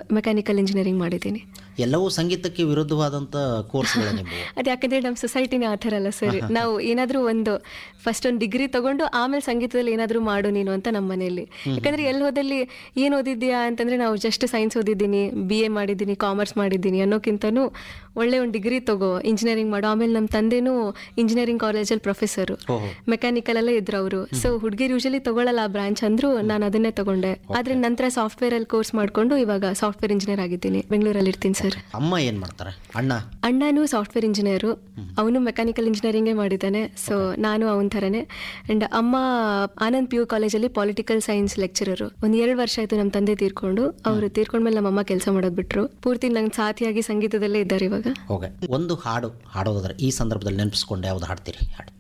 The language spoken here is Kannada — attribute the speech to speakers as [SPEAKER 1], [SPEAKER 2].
[SPEAKER 1] ಮೆಕ್ಯಾನಿಕಲ್ ಇಂಜಿನಿಯರಿಂಗ್ ಮಾಡಿದ್ದೀನಿ
[SPEAKER 2] ಎಲ್ಲವೂ ಸಂಗೀತಕ್ಕೆ ವಿರುದ್ಧವಾದಂಥ ಕೋರ್ಸ್ಗಳು ನಿಮ್ಮವು
[SPEAKER 1] ಅದು ಯಾಕಂದ್ರೆ ನಮ್ಮ ಸೊಸೈಟಿನೇ ಆ ಥರ ಅಲ್ಲ ಸರ್ ನಾವು ಏನಾದರೂ ಒಂದು ಫಸ್ಟ್ ಒಂದು ಡಿಗ್ರಿ ತಗೊಂಡು ಆಮೇಲೆ ಸಂಗೀತದಲ್ಲಿ ಏನಾದರೂ ಮಾಡು ನೀನು ಅಂತ ನಮ್ಮ ಮನೆಯಲ್ಲಿ ಯಾಕಂದ್ರೆ ಎಲ್ಲಿ ಹೋದಲ್ಲಿ ಏನು ಓದಿದ್ಯಾ ಅಂತಂದ್ರೆ ನಾವು ಜಸ್ಟ್ ಸೈನ್ಸ್ ಓದಿದ್ದೀನಿ ಬಿ ಎ ಮಾಡಿದ್ದೀನಿ ಕಾಮರ್ಸ್ ಮಾಡಿದ್ದೀನಿ ಅನ್ನೋಕ್ಕಿಂತನೂ ಒಳ್ಳೆ ಒಂದು ಡಿಗ್ರಿ ತಗೋ ಇಂಜಿನಿಯರಿಂಗ್ ಮಾಡು ಆಮೇಲೆ ನಮ್ಮ ತಂದೆನೂ ಇಂಜಿನಿಯರಿಂಗ್ ಕಾಲೇಜಲ್ಲಿ ಪ್ರೊಫೆಸರು
[SPEAKER 2] ಓಹೋ
[SPEAKER 1] ಮೆಕ್ಯಾನಿಕಲ್ ಅಲ್ಲೇ ಇದ್ರು ಅವರು ಸೊ ಹುಡುಗಿರು ಯೂಶಲಿ ತಗೊಳ್ಳಲ್ಲ ಆ ಬ್ರಾಂಚ್ ಅಂದ್ರು ನಾನು ಅದನ್ನೇ ತಗೊಂಡೆ ಆದ್ರೆ ನಂತರ ಸಾಫ್ಟ್ವೇರ್ ಅಲ್ಲಿ ಕೋರ್ಸ್ ಮಾಡ್ಕೊಂಡು ಇವಾಗ ಸಾಫ್ಟ್ವೇರ್ ಇಂಜಿನಿಯರ್ ಆಗಿದ್ದೀನಿ ಬೆಂಗಳೂರಲ್ಲಿ ಇರ್ತೀನಿ ಸರ್
[SPEAKER 2] ಅಮ್ಮ ಏನು ಮಾಡ್ತಾರೆ ಅಣ್ಣ
[SPEAKER 1] ಅಣ್ಣನೂ ಸಾಫ್ಟ್ವೇರ್ ಇಂಜಿನಿಯರು ಅವನು ಮೆಕ್ಯಾನಿಕಲ್ ಇಂಜಿನಿಯರಿಂಗೇ ಮಾಡಿದ್ದಾನೆ ಸೊ ನಾನು ಅವನ ಥರನೇ ಆ್ಯಂಡ್ ಅಮ್ಮ ಆನಂದ್ ಪಿ ಯು ಕಾಲೇಜಲ್ಲಿ ಪೊಲಿಟಿಕಲ್ ಸೈನ್ಸ್ ಲೆಕ್ಚರರು ಒಂದು ಎರಡು ವರ್ಷ ಆಯಿತು ನಮ್ಮ ತಂದೆ ತೀರ್ಕೊಂಡು ಅವರು ತೀರ್ಕೊಂಡ್ಮೇಲೆ ನಮ್ಮಮ್ಮ ಕೆಲಸ ಮಾಡೋದು ಬಿಟ್ರು ಪೂರ್ತಿ ನಂಗೆ ಸಾಥಿಯಾಗಿ ಸಂಗೀತದಲ್ಲೇ ಇದ್ದಾರೆ ಇವಾಗ
[SPEAKER 2] ಓಕೆ ಒಂದು ಹಾಡು ಹಾಡೋದಾದ್ರೆ ಈ ಸಂದರ್ಭದಲ್ಲಿ ನೆನಪಿಸ್ಕೊಂಡು ಯಾವ್ದು ಹಾಡ್ತೀರಿ ಹಾಡಿ